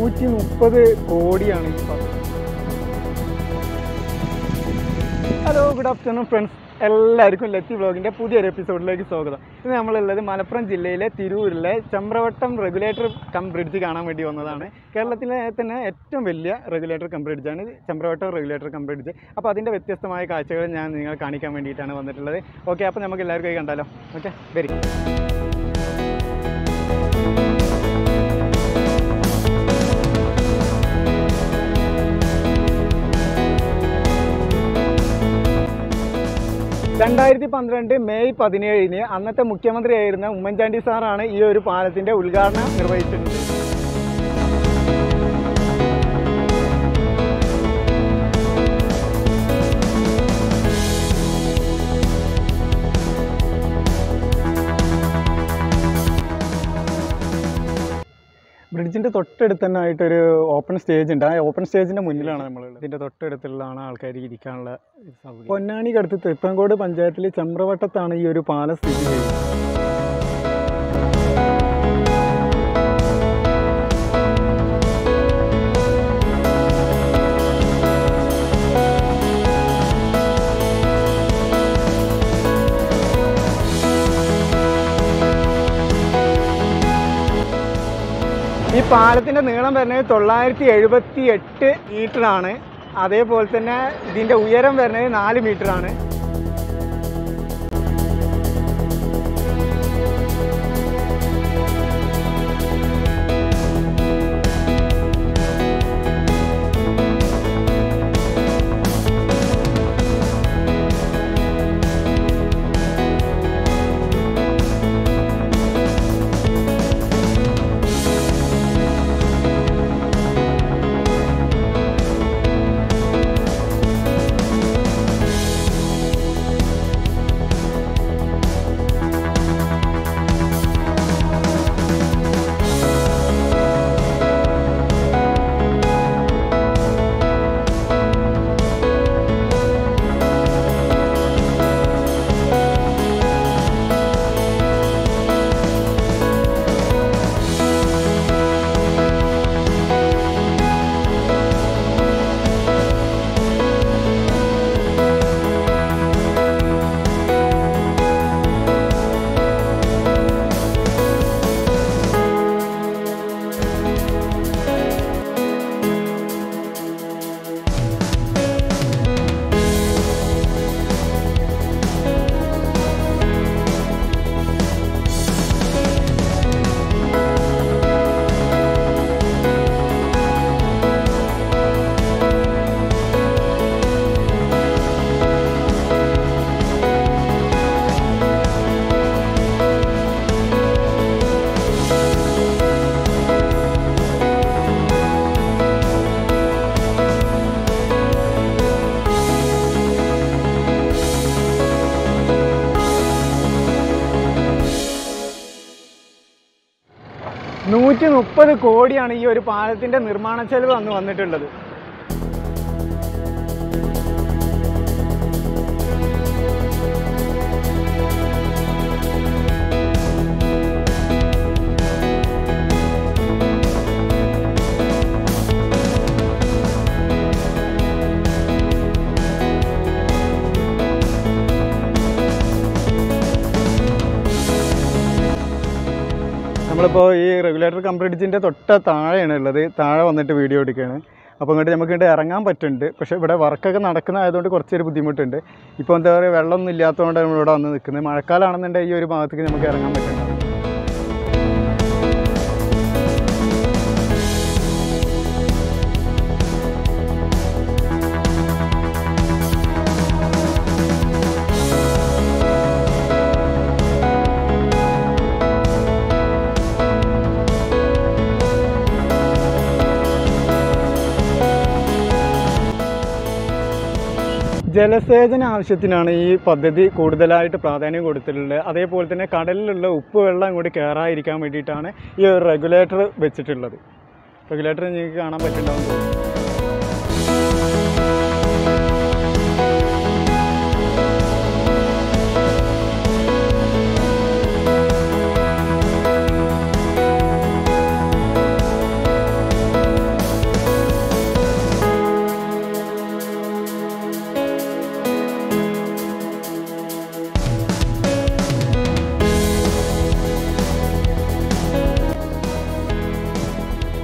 നൂറ്റി മുപ്പത് കോടിയാണ് ഈ പറഞ്ഞത് ഹലോ ഗുഡ് ആഫ്റ്റർനൂൺ ഫ്രണ്ട്സ് എല്ലാവർക്കും ലത്തി വ്ളോഗിൻ്റെ പുതിയൊരു എപ്പിസോഡിലേക്ക് സ്വാഗതം ഇത് നമ്മളുള്ളത് മലപ്പുറം ജില്ലയിലെ തിരൂരിലെ ചമ്രവട്ടം റെഗുലേറ്റർ കം ബ്രിഡ്ജ് കാണാൻ വേണ്ടി വന്നതാണ് കേരളത്തിലെ തന്നെ ഏറ്റവും വലിയ റെഗുലേറ്റർ കം ബ്രിഡ്ജാണ് ഇത് ചമ്രവട്ടം റെഗുലേറ്റർ കം ബ്രിഡ്ജ് അപ്പോൾ അതിൻ്റെ വ്യത്യസ്തമായ കാഴ്ചകൾ ഞാൻ നിങ്ങളെ കാണിക്കാൻ വേണ്ടിയിട്ടാണ് വന്നിട്ടുള്ളത് ഓക്കെ അപ്പോൾ നമുക്ക് എല്ലാവർക്കും കണ്ടാലോ ഓക്കെ വരി രണ്ടായിരത്തി പന്ത്രണ്ട് മെയ് പതിനേഴിന് അന്നത്തെ മുഖ്യമന്ത്രിയായിരുന്ന ഉമ്മൻചാണ്ടി സാറാണ് ഈ ഒരു പാലത്തിന്റെ ഉദ്ഘാടനം നിർവഹിച്ചിട്ടുണ്ട് ബ്രിഡ്ജിന്റെ തൊട്ടടുത്ത് തന്നെ ആയിട്ടൊരു ഓപ്പൺ സ്റ്റേജ് ഉണ്ട് ആ ഓപ്പൺ സ്റ്റേജിന്റെ മുന്നിലാണ് നമ്മൾ ഇതിന്റെ തൊട്ടടുത്തുള്ളതാണ് ആൾക്കാർ ഇരിക്കാനുള്ള സൗകര്യം പൊന്നാനിക്കടുത്ത് തൃപ്പങ്കോട് പഞ്ചായത്തിൽ ചമ്രവട്ടത്താണ് ഈ ഒരു പാലം സ്ഥിതി ചെയ്യുന്നത് ഈ പാലത്തിന്റെ നീളം വരുന്നത് തൊള്ളായിരത്തി എഴുപത്തി എട്ട് മീറ്റർ ആണ് അതേപോലെ തന്നെ ഇതിന്റെ ഉയരം വരുന്നത് നാല് മീറ്റർ ആണ് നൂറ്റി മുപ്പത് കോടിയാണ് ഈ ഒരു പാലത്തിന്റെ നിർമ്മാണ ചെലവ് അന്ന് വന്നിട്ടുള്ളത് നമ്മളിപ്പോൾ ഈ റെഗുലേറ്റർ കംപ്ലീറ്റിൻ്റെ തൊട്ട താഴെയാണ് ഉള്ളത് താഴെ വന്നിട്ട് വീഡിയോ എടുക്കുകയാണ് അപ്പോൾ ഇങ്ങോട്ട് നമുക്ക് ഇങ്ങോട്ട് ഇറങ്ങാൻ പറ്റുന്നുണ്ട് പക്ഷേ ഇവിടെ വർക്കൊക്കെ നടക്കുന്നതായതുകൊണ്ട് കുറച്ചൊരു ബുദ്ധിമുട്ടുണ്ട് ഇപ്പോൾ എന്താ പറയുക വെള്ളമൊന്നും ഇല്ലാത്തതുകൊണ്ടാണ് നമ്മളിവിടെ വന്ന് നിൽക്കുന്നത് മഴക്കാലമാണെന്നുണ്ടെങ്കിൽ ഈ ഒരു ഭാഗത്തേക്ക് നമുക്ക് ഇറങ്ങാൻ പറ്റുന്നുണ്ട് ജലസേചന ആവശ്യത്തിനാണ് ഈ പദ്ധതി കൂടുതലായിട്ട് പ്രാധാന്യം കൊടുത്തിട്ടുള്ളത് അതേപോലെ തന്നെ കടലിലുള്ള ഉപ്പ് വെള്ളം ഇങ്ങോട്ട് കയറാതിരിക്കാൻ വേണ്ടിയിട്ടാണ് ഈ ഒരു റെഗുലേറ്റർ വെച്ചിട്ടുള്ളത് റെഗുലേറ്റർ നിങ്ങൾക്ക് കാണാൻ പറ്റുന്നുണ്ടാവും തോന്നുന്നു.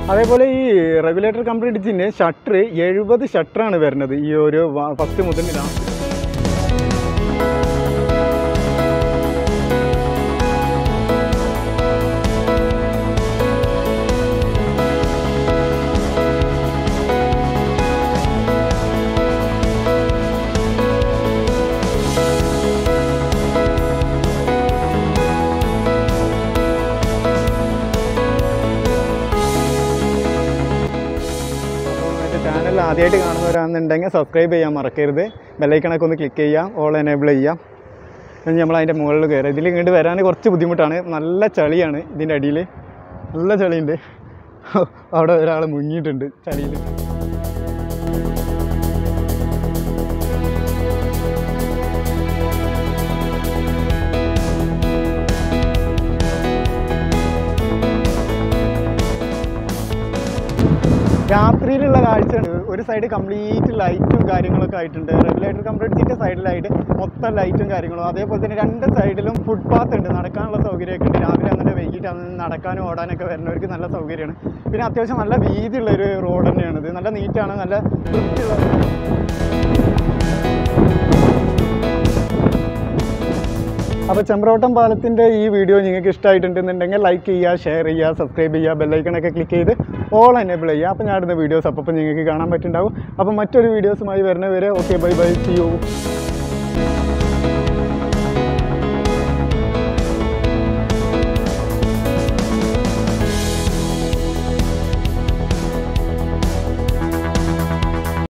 അതേപോലെ ഈ റെഗുലേറ്റർ കംപ്ലീറ്റ് ജിന് ഷട്ടർ എഴുപത് ഷട്ടറാണ് വരുന്നത് ഈ ഒരു ഫസ്റ്റ് മുതൽ ലാസ്റ്റ് അപ്പോൾ ചാനൽ ആദ്യമായിട്ട് കാണുന്നവരാണെന്നുണ്ടെങ്കിൽ സബ്സ്ക്രൈബ് ചെയ്യാൻ മറക്കരുത് ബെല്ലൈക്കണൊക്കെ ഒന്ന് ക്ലിക്ക് ചെയ്യാം ഓൾ എനേബിൾ ചെയ്യാം ഇനി നമ്മൾ അതിൻ്റെ മുകളിൽ കയറാം ഇതിൽ ഇങ്ങോട്ട് വരാൻ കുറച്ച് ബുദ്ധിമുട്ടാണ് നല്ല ചളിയാണ് ഇതിൻ്റെ അടിയിൽ നല്ല ചളിയുണ്ട് അവിടെ ഒരാൾ മുങ്ങിയിട്ടുണ്ട് ചളിയിൽ രാത്രിയിലുള്ള കാഴ്ചയുണ്ട് ഒരു സൈഡ് കംപ്ലീറ്റ് ലൈറ്റും കാര്യങ്ങളൊക്കെ ആയിട്ടുണ്ട് റെഗുലേറ്റർ കംപ്ലീറ്റിൻ്റെ സൈഡിലായിട്ട് മൊത്തം ലൈറ്റും കാര്യങ്ങളും അതേപോലെ തന്നെ രണ്ട് സൈഡിലും ഫുട്പാത്ത് ഉണ്ട് നടക്കാനുള്ള സൗകര്യമൊക്കെ ഉണ്ട് രാവിലെ അങ്ങനെ വൈകിട്ട് അന്ന് നടക്കാനും ഓടാനൊക്കെ വരുന്നവർക്ക് നല്ല സൗകര്യമാണ് പിന്നെ അത്യാവശ്യം നല്ല വീതിയുള്ള ഒരു റോഡ് തന്നെയാണ് ഇത് നല്ല നീറ്റാണ് നല്ല വൃത്തിയുള്ള അപ്പോൾ ചെമ്പ്രോട്ടം പാലത്തിൻ്റെ ഈ വീഡിയോ നിങ്ങൾക്ക് ഇഷ്ടമായിട്ടുണ്ടെന്നുണ്ടെങ്കിൽ ലൈക്ക് ചെയ്യുക ഷെയർ ചെയ്യുക സബ്സ്ക്രൈബ് ചെയ്യുക ബെല്ലൈക്കണൊക്കെ ക്ലിക്ക് ചെയ്ത് ഓൾ എനേബിൾ ചെയ്യുക അപ്പോൾ ഞാൻ ഇടുന്ന വീഡിയോസ് അപ്പം നിങ്ങൾക്ക് കാണാൻ പറ്റുന്നുണ്ടാവും അപ്പോൾ മറ്റൊരു വീഡിയോസുമായി വരുന്നവരെ okay bye bye see U